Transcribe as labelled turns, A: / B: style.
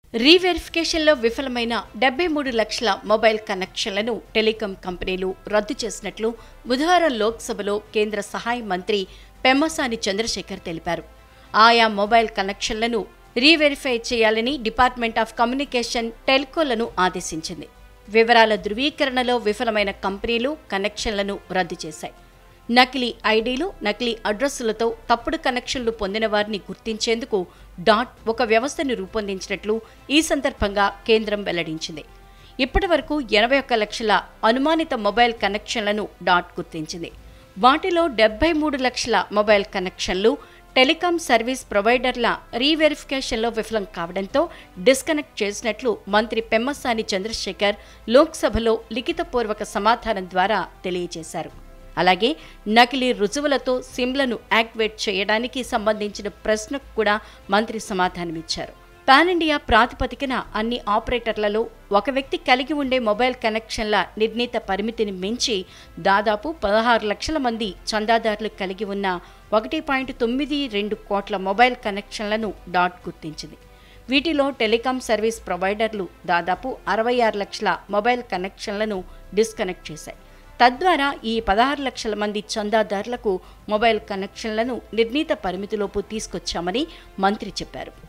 A: రీవెరిఫికేషన్లో విఫలమైన డెబ్బై మూడు లక్షల మొబైల్ కనెక్షన్లను టెలికాం కంపెనీలు రద్దు చేసినట్లు బుధవారం లోక్సభలో కేంద్ర సహాయ మంత్రి పెమ్మసాని చంద్రశేఖర్ తెలిపారు ఆయా మొబైల్ కనెక్షన్లను రీవెరిఫై చేయాలని డిపార్ట్మెంట్ ఆఫ్ కమ్యూనికేషన్ టెల్కోలను ఆదేశించింది వివరాల ధృవీకరణలో విఫలమైన కంపెనీలు కనెక్షన్లను రద్దు చేశాయి నకిలీ ఐడీలు నకిలీ అడ్రస్సులతో తప్పుడు కనెక్షన్లు పొందిన వారిని గుర్తించేందుకు డాట్ ఒక వ్యవస్థను రూపొందించినట్లు ఈ సందర్భంగా కేంద్రం వెల్లడించింది ఇప్పటి వరకు ఎనభై ఒక్క లక్షల అనుమానిత మొబైల్ కనెక్షన్లను డాట్ గుర్తించింది వాటిలో డెబ్బై మూడు లక్షల మొబైల్ కనెక్షన్లు టెలికాం సర్వీస్ ప్రొవైడర్ల రీవెరిఫికేషన్లో విఫలం కావడంతో డిస్కనెక్ట్ చేసినట్లు మంత్రి పెమ్మసాని చంద్రశేఖర్ లోక్సభలో లిఖితపూర్వక సమాధానం ద్వారా తెలియజేశారు అలాగే నకిలీ రుజువులతో సిమ్లను యాక్టివేట్ చేయడానికి సంబంధించిన ప్రశ్నకు కూడా మంత్రి సమాధానమిచ్చారు పాన్ ఇండియా ప్రాతిపదికన అన్ని ఆపరేటర్లలో ఒక వ్యక్తి కలిగి ఉండే మొబైల్ కనెక్షన్ల నిర్ణీత పరిమితిని మించి దాదాపు పదహారు లక్షల మంది చందాదారులు కలిగి ఉన్న ఒకటి పాయింట్ తొమ్మిది రెండు కోట్ల మొబైల్ కనెక్షన్లను డాట్ గుర్తించింది వీటిలో టెలికాం సర్వీస్ ప్రొవైడర్లు దాదాపు అరవై ఆరు లక్షల మొబైల్ కనెక్షన్లను డిస్కనెక్ట్ చేశాయి తద్వారా ఈ పదహారు లక్షల మంది చందాదారులకు మొబైల్ కనెక్షన్లను నిర్ణీత పరిమితిలోపు తీసుకొచ్చామని మంత్రి చెప్పారు